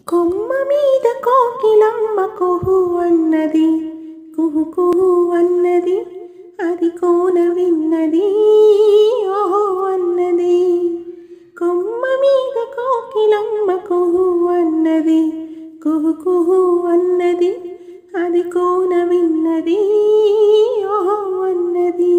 కొమ్మ మీద కోకిలమ్మ కుహు అన్నది కుహు కుహు అన్నది అది కోన విన్నది ఓహో అన్నది కొమ్మ మీద కోకిలమ్మ కుహు అన్నది కుహు కుహు అన్నది అది కోన విన్నది ఓహో అన్నది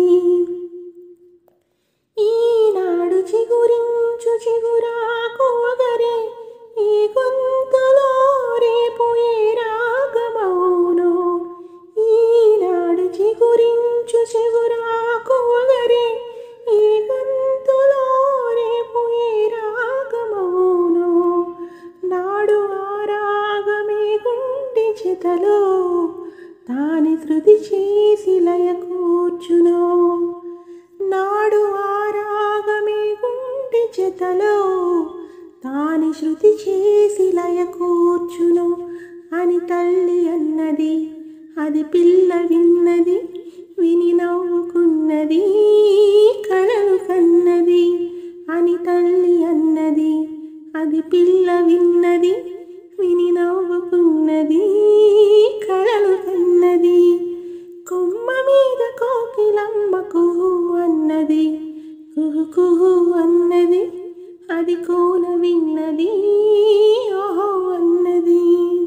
ఈనాడు చిగురించు చిగురాకు వగరే ఈ గొంతులో రేపు ఏ రాగమౌనో ఈనాడు చిగురించు చిగురాకు వగరే ఈ గొంతులో రేపు ఏ రాగమౌనో నాడు ఆ రాగమే గుండె చెతలో తాని శృతి చేసి లయ కూర్చునో నాడు ఆ రాగమే గుండె చెతలో తాని శృతి చేసి లయ కూర్చును అని తల్లి అన్నది అది పిల్ల విన్నది విని నవ్వుకున్నది కళలు కన్నది అని తల్లి అన్నది అది పిల్ల విన్నది విని నవ్వుకున్నది కళలు కన్నది కొమ్మ మీద కోకిలమ్మ కుహు అన్నది కుహు కుహు అన్నది అది కోన విన్నది ఓహో అన్నది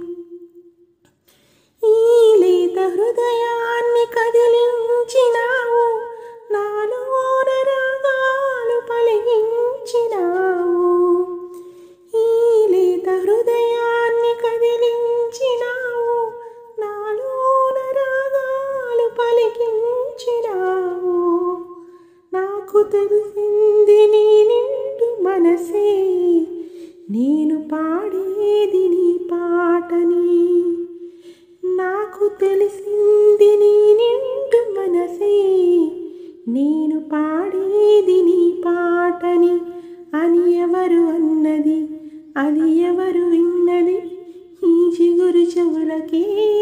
ఈ లేత హృదయాన్ని కదిలించినావు నాలోన రాగాలు పలిగించినావు ఈ లేత హృదయాన్ని కదిలించినావు నాలోన రాగాలు పలికించినావు నాకు తెలిసింది నీ నిండు మనసే నేను పాడేది నీ పాటని నాకు తెలిసింది నీ నిండు మనసే నేను పాడేది నీ పాటని అని ఎవరు అన్నది అది ఎవరు విన్నది ఈ చిగురు చెవులకే